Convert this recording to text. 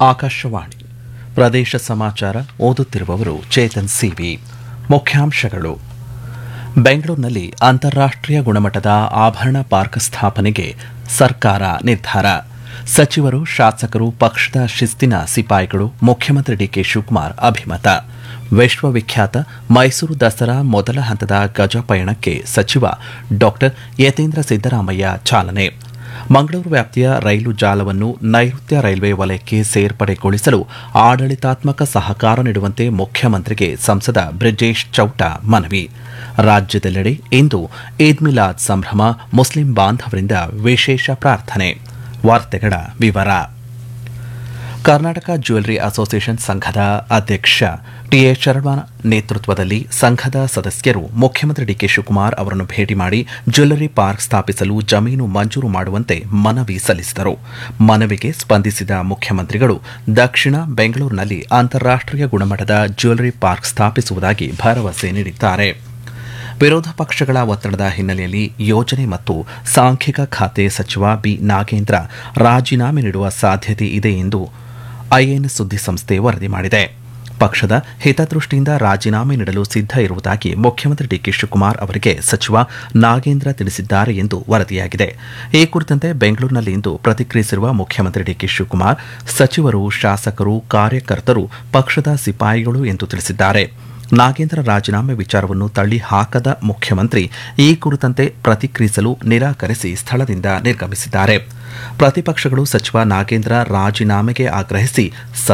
ಆಕಾಶವಾಣಿ ಪ್ರದೇಶ ಸಮಾಚಾರ ಓದುತ್ತಿರುವವರು ಚೇತನ್ ಸಿವಿ ಮುಖ್ಯಾಂಶಗಳು ಬೆಂಗಳೂರಿನಲ್ಲಿ ಅಂತಾರಾಷ್ಟೀಯ ಗುಣಮಟ್ಟದ ಆಭರಣ ಪಾರ್ಕ್ ಸ್ಥಾಪನೆಗೆ ಸರ್ಕಾರ ನಿರ್ಧಾರ ಸಚಿವರು ಶಾಸಕರು ಪಕ್ಷದ ಶಿಸ್ತಿನ ಸಿಪಾಯಿಗಳು ಮುಖ್ಯಮಂತ್ರಿ ಡಿಕೆ ಶಿವಕುಮಾರ್ ಅಭಿಮತ ವಿಶ್ವವಿಖ್ಯಾತ ಮೈಸೂರು ದಸರಾ ಮೊದಲ ಹಂತದ ಗಜ ಪಯಣಕ್ಕೆ ಸಚಿವ ಡಾಕ್ಟರ್ ಯತೀಂದ್ರ ಸಿದ್ದರಾಮಯ್ಯ ಚಾಲನೆ ಮಂಗಳೂರು ವ್ಯಾಪ್ತಿಯ ರೈಲು ಜಾಲವನ್ನು ನೈಋತ್ಯ ರೈಲ್ವೆ ವಲಯಕ್ಕೆ ಸೇರ್ಪಡೆಗೊಳಿಸಲು ಆಡಳಿತಾತ್ಮಕ ಸಹಕಾರ ನೀಡುವಂತೆ ಮುಖ್ಯಮಂತ್ರಿಗೆ ಸಂಸದ ಬ್ರಿಜೇಶ್ ಚೌಟ ಮನವಿ ರಾಜ್ಯದೆಲ್ಲೆಡೆ ಇಂದು ಈದ್ ಮಿಲಾದ್ ಸಂಭ್ರಮ ಮುಸ್ಲಿಂ ಬಾಂಧವರಿಂದ ವಿಶೇಷ ಪ್ರಾರ್ಥನೆ ವಾರ್ತೆಗಳ ವಿವರ ಕರ್ನಾಟಕ ಜ್ಯುವೆಲರಿ ಅಸೋಸಿಯೇಷನ್ ಸಂಘದ ಅಧ್ಯಕ್ಷ ಟಿಎ ಶರ್ಮಾ ನೇತೃತ್ವದಲ್ಲಿ ಸಂಘದ ಸದಸ್ಯರು ಮುಖ್ಯಮಂತ್ರಿ ಡಿಕೆ ಶಿವಕುಮಾರ್ ಅವರನ್ನು ಭೇಟಿ ಮಾಡಿ ಜ್ಯುವೆಲರಿ ಪಾರ್ಕ್ ಸ್ಥಾಪಿಸಲು ಜಮೀನು ಮಂಜೂರು ಮಾಡುವಂತೆ ಮನವಿ ಸಲ್ಲಿಸಿದರು ಮನವಿಗೆ ಸ್ಪಂದಿಸಿದ ಮುಖ್ಯಮಂತ್ರಿಗಳು ದಕ್ಷಿಣ ಬೆಂಗಳೂರಿನಲ್ಲಿ ಅಂತಾರಾಷ್ಟೀಯ ಗುಣಮಟ್ಟದ ಜ್ಯುವೆಲರಿ ಪಾರ್ಕ್ ಸ್ಥಾಪಿಸುವುದಾಗಿ ಭರವಸೆ ನೀಡಿದ್ದಾರೆ ವಿರೋಧ ಪಕ್ಷಗಳ ಒತ್ತಡದ ಹಿನ್ನೆಲೆಯಲ್ಲಿ ಯೋಜನೆ ಮತ್ತು ಸಾಂಖ್ಯಿಕ ಖಾತೆ ಸಚಿವ ಬಿ ನಾಗೇಂದ್ರ ರಾಜೀನಾಮೆ ನೀಡುವ ಸಾಧ್ಯತೆ ಇದೆ ಎಂದು ಐಎನ್ಎಸ್ ಸುದ್ದಿಸಂಸ್ಥೆ ವರದಿ ಮಾಡಿದೆ ಪಕ್ಷದ ಹಿತದೃಷ್ಟಿಯಿಂದ ರಾಜೀನಾಮೆ ನೀಡಲು ಸಿದ್ಧ ಇರುವುದಾಗಿ ಮುಖ್ಯಮಂತ್ರಿ ಡಿಕೆ ಶಿವಕುಮಾರ್ ಅವರಿಗೆ ಸಚಿವ ನಾಗೇಂದ್ರ ತಿಳಿಸಿದ್ದಾರೆ ಎಂದು ವರದಿಯಾಗಿದೆ ಈ ಕುರಿತಂತೆ ಬೆಂಗಳೂರಿನಲ್ಲಿಂದು ಪ್ರತಿಕ್ರಿಯಿಸಿರುವ ಮುಖ್ಯಮಂತ್ರಿ ಡಿಕೆ ಶಿವಕುಮಾರ್ ಸಚಿವರು ಶಾಸಕರು ಕಾರ್ಯಕರ್ತರು ಪಕ್ಷದ ಸಿಪಾಯಿಗಳು ಎಂದು ತಿಳಿಸಿದ್ದಾರೆ ನಾಗೇಂದ್ರ ರಾಜೀನಾಮೆ ವಿಚಾರವನ್ನು ತಳ್ಳಿ ಹಾಕದ ಮುಖ್ಯಮಂತ್ರಿ ಈ ಕುರಿತಂತೆ ಪ್ರತಿಕ್ರಿಯಿಸಲು ನಿರಾಕರಿಸಿ ಸ್ಥಳದಿಂದ ನಿರ್ಗಮಿಸಿದ್ದಾರೆ ಪ್ರತಿಪಕ್ಷಗಳು ಸಚಿವ ನಾಗೇಂದ್ರ ರಾಜೀನಾಮೆಗೆ ಆಗ್ರಹಿಸಿ